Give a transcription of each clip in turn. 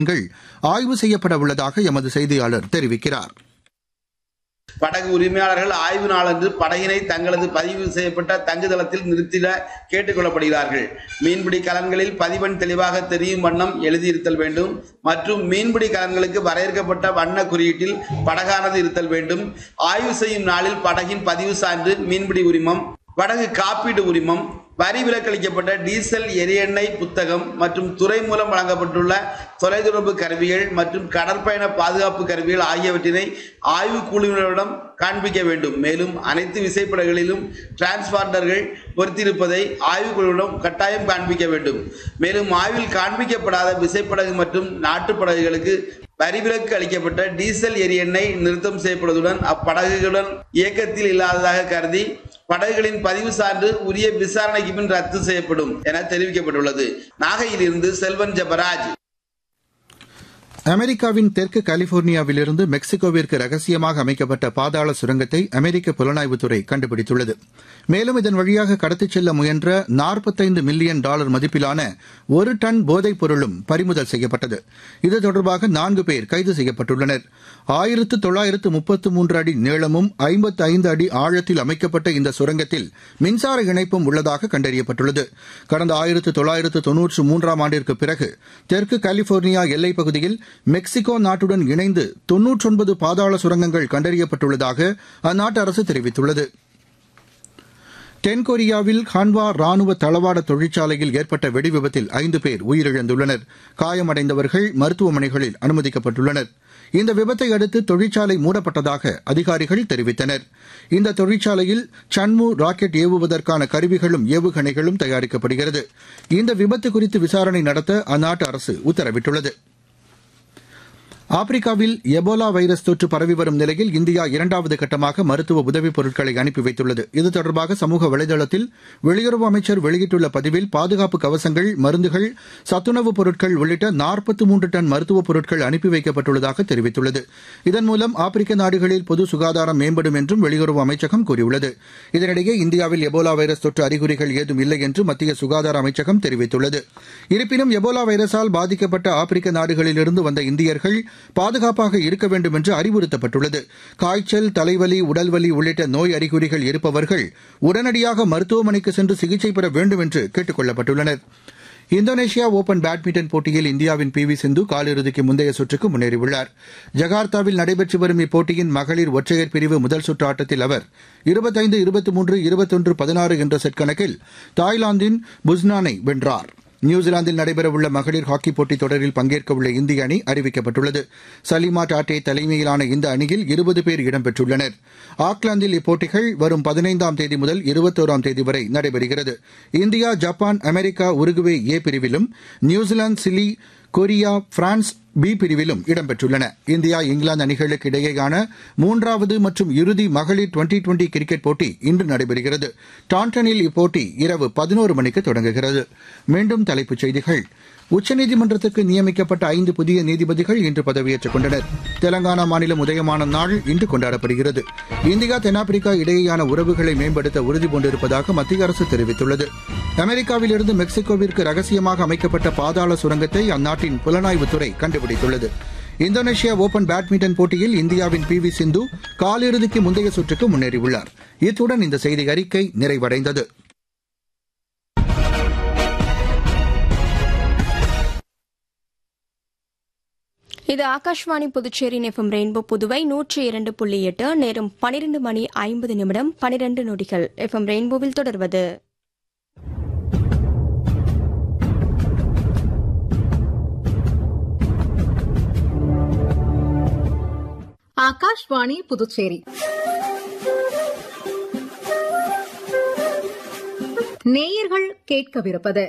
ஆய்வு செய்யப்பட உள்ளதாக எமது செய்தியாளர் தெரிவிக்கிறார் படகு உரிமையாளர்கள் ஆய்வு நாளன்று படகினை தங்களது பதிவு செய்யப்பட்ட தங்குதளத்தில் நிறுத்திட கேட்டுக் கொள்ளப்படுகிறார்கள் மீன்பிடி கலன்களில் பதிவெண் தெளிவாக தெரியும் வண்ணம் எழுதியிருத்தல் வேண்டும் மற்றும் மீன்பிடி கலன்களுக்கு வரையறுக்கப்பட்ட வண்ண குறியீட்டில் படகானது இருத்தல் வேண்டும் ஆய்வு செய்யும் நாளில் படகின் பதிவு சான்று மீன்பிடி உரிமம் படகு காப்பீடு உரிமம் வரி விலக்களிக்கப்பட்ட டீசல் எரியெண்ணெய் புத்தகம் மற்றும் துறை மூலம் வழங்கப்பட்டுள்ள தொலைத்தொடர்பு கருவிகள் மற்றும் கடற்பயண பாதுகாப்பு கருவிகள் ஆகியவற்றினை ஆய்வு குழுவினரிடம் காண்பிக்க வேண்டும் மேலும் அனைத்து விசைப்படகுகளிலும் டிரான்ஸ்பாண்டர்கள் பொருத்தியிருப்பதை ஆய்வு குழுவிடம் கட்டாயம் காண்பிக்க வேண்டும் மேலும் ஆய்வில் காண்பிக்கப்படாத விசைப்படகு மற்றும் நாட்டுப்படகுகளுக்கு வரிவிலக்கு அளிக்கப்பட்ட டீசல் எரியெண்ணெய் நிறுத்தம் செய்யப்படுவதுடன் அப்படகுகளுடன் இயக்கத்தில் இல்லாததாக கருதி படகுகளின் பதிவு சான்று உரிய விசாரணைக்கு பின் ரத்து செய்யப்படும் என தெரிவிக்கப்பட்டுள்ளது நாகையிலிருந்து செல்வன் ஜபராஜ் அமெரிக்காவின் தெற்கு கலிபோர்னியாவிலிருந்து மெக்சிகோவிற்கு ரகசியமாக அமைக்கப்பட்ட பாதாள சுரங்கத்தை அமெரிக்க புலனாய்வுத்துறை கண்டுபிடித்துள்ளது மேலும் இதன் வழியாக கடத்திச் செல்ல முயன்ற நாற்பத்தைந்து மில்லியன் டாலர் மதிப்பிலான ஒரு டன் போதைப் பொருளும் பறிமுதல் செய்யப்பட்டது இது தொடர்பாக நான்கு பேர் கைது செய்யப்பட்டுள்ளனர் ஆயிரத்து தொள்ளாயிரத்து முப்பத்து மூன்று அடி நீளமும் ஐம்பத்து ஐந்து அடி ஆழத்தில் அமைக்கப்பட்ட இந்த சுரங்கத்தில் மின்சார இணைப்பும் உள்ளதாக கண்டறியப்பட்டுள்ளது கடந்த ஆயிரத்து தொள்ளாயிரத்து தொன்னூற்று மூன்றாம் ஆண்டிற்கு பிறகு தெற்கு கலிபோர்னியா எல்லைப் பகுதியில் மெக்சிகோ நாட்டுடன் இணைந்து தொன்னூற்றொன்பது பாதாள சுரங்கங்கள் கண்டறியப்பட்டுள்ளதாக அந்நாட்டு அரசு தெரிவித்துள்ளது தென்கொரியாவில் ஹான்வா ராணுவ தளவாட தொழிற்சாலையில் ஏற்பட்ட வெடிவிபத்தில் ஐந்து பேர் உயிரிழந்துள்ளனர் காயமடைந்தவர்கள் மருத்துவமனைகளில் அனுமதிக்கப்பட்டுள்ளனர் இந்த விபத்தை அடுத்து தொழிற்சாலை மூடப்பட்டதாக அதிகாரிகள் தெரிவித்தனர் இந்த தொழிற்சாலையில் சன்மு ராக்கெட் ஏவுவதற்கான கருவிகளும் ஏவுகணைகளும் தயாரிக்கப்படுகிறது இந்த விபத்து குறித்து விசாரணை நடத்த அந்நாட்டு அரசு உத்தரவிட்டுள்ளது ஆப்பிரிக்காவில் எபோலா வைரஸ் தொற்று பரவி வரும் நிலையில் இந்தியா இரண்டாவது கட்டமாக மருத்துவ உதவிப் பொருட்களை அனுப்பி வைத்துள்ளது இது தொடர்பாக சமூக வலைதளத்தில் வெளியுறவு அமைச்சர் வெளியிட்டுள்ள பதிவில் பாதுகாப்பு கவசங்கள் மருந்துகள் சத்துணவுப் பொருட்கள் உள்ளிட்ட நாற்பத்தி மூன்று டன் மருத்துவப் பொருட்கள் அனுப்பி வைக்கப்பட்டுள்ளதாக தெரிவித்துள்ளது இதன் மூலம் ஆப்பிரிக்க நாடுகளில் பொது சுகாதாரம் மேம்படும் என்றும் வெளியுறவு அமைச்சகம் கூறியுள்ளது இதனிடையே இந்தியாவில் எபோலா வைரஸ் தொற்று அறிகுறிகள் ஏதும் இல்லை என்று மத்திய சுகாதார அமைச்சகம் தெரிவித்துள்ளது இருப்பினும் எபோலா வைரஸால் பாதிக்கப்பட்ட ஆப்பிரிக்க நாடுகளிலிருந்து வந்த இந்தியர்கள் பாதுகாப்பாக இருக்க வேண்டும் என்று அறிவுறுத்தப்பட்டுள்ளது காய்ச்சல் தலைவலி உடல்வலி உள்ளிட்ட நோய் அறிகுறிகள் இருப்பவர்கள் உடனடியாக மருத்துவமனைக்கு சென்று சிகிச்சை பெற வேண்டும் என்று கேட்டுக் கொள்ளப்பட்டுள்ளனர் இந்தோனேஷியா ஓபன் பேட்மிண்டன் போட்டியில் இந்தியாவின் பி வி சிந்து காலிறுதிக்கு முந்தைய சுற்றுக்கு முன்னேறியுள்ளார் ஜகார்த்தாவில் நடைபெற்று வரும் இப்போட்டியின் மகளிர் ஒற்றையர் பிரிவு முதல் சுற்று ஆட்டத்தில் அவர் இருபத்தைந்து இருபத்தி மூன்று இருபத்தொன்று பதினாறு என்ற செட் கணக்கில் தாய்லாந்தின் புஸ்னானை வென்றார் நியூசிலாந்தில் நடைபெறவுள்ள மகளிர் ஹாக்கிப் போட்டித் தொடரில் பங்கேற்கவுள்ள இந்திய அணி அறிவிக்கப்பட்டுள்ளது சலிமா டாட்டே தலைமையிலான இந்த அணியில் இருபது பேர் இடம்பெற்றுள்ளனர் ஆக்லாந்தில் இப்போட்டிகள் வரும் பதினைந்தாம் தேதி முதல் இருபத்தோராம் தேதி வரை நடைபெறுகிறது India Japan America Uruguay A பிரிவிலும் New Zealand Chile Korea France B பிரிவிலும் இடம்பெற்றுள்ளன இந்தியா இங்கிலாந்து அணிகளுக்கு இடையேயான மூன்றாவது மற்றும் இறுதி மகளிர் டுவெண்டி டுவெண்டி கிரிக்கெட் போட்டி இன்று நடைபெறுகிறது டாண்டனில் இப்போட்டி இரவு பதினோரு மணிக்கு தொடங்குகிறது மீண்டும் தலைப்புச் செய்திகள் உச்சநீதிமன்றத்துக்கு நியமிக்கப்பட்ட ஐந்து புதிய நீதிபதிகள் இன்று பதவியேற்றுக் கொண்டனர் தெலங்கானா மாநிலம் உதயமான நாள் இன்று கொண்டாடப்படுகிறது இந்தியா தென்னாப்பிரிக்கா இடையேயான உறவுகளை மேம்படுத்த உறுதிபூண்டிருப்பதாக மத்திய அரசு தெரிவித்துள்ளது அமெரிக்காவிலிருந்து மெக்சிகோவிற்கு ரகசியமாக அமைக்கப்பட்ட பாதாள சுரங்கத்தை அந்நாட்டின் புலனாய்வுத்துறை கண்டுபிடித்துள்ளது இந்தோனேஷியா ஓபன் பேட்மிண்டன் போட்டியில் இந்தியாவின் பி வி சிந்து காலிறுதிக்கு முந்தைய சுற்றுக்கு முன்னேறியுள்ளார் இத்துடன் இந்த செய்தி அறிக்கை நிறைவடைந்தது இது ஆகாஷ்வாணி புதுச்சேரி எஃப்எம் ரெயின்போ புதுவை நூற்றி இரண்டு புள்ளி எட்டு நேரம் பனிரெண்டு மணி ஐம்பது நிமிடம் பனிரெண்டு நொடிகள் எஃப்எம் ரெயின்போவில் தொடர்வது ஆகாஷ்வாணி புதுச்சேரி நேயர்கள் கேட்கவிருப்பது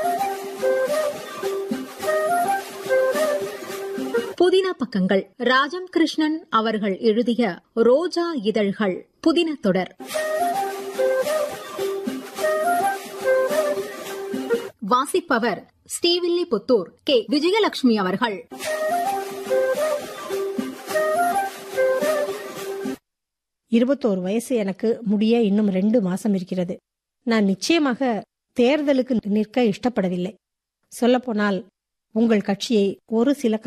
புதின பக்கங்கள் ராஜம் கிருஷ்ணன் அவர்கள் எழுதிய ரோஜா இதழ்கள் புதின தொடர் வாசிப்பவர் ஸ்ரீவில்லிபுத்தூர் கே விஜயலட்சுமி அவர்கள் இருபத்தோரு வயசு எனக்கு முடிய இன்னும் ரெண்டு மாசம் இருக்கிறது நான் நிச்சயமாக தேர்தலுக்கு நிற்க இஷ்டப்படவில்லை சொல்லப்போனால் உங்கள் கட்சியை ஒரு சில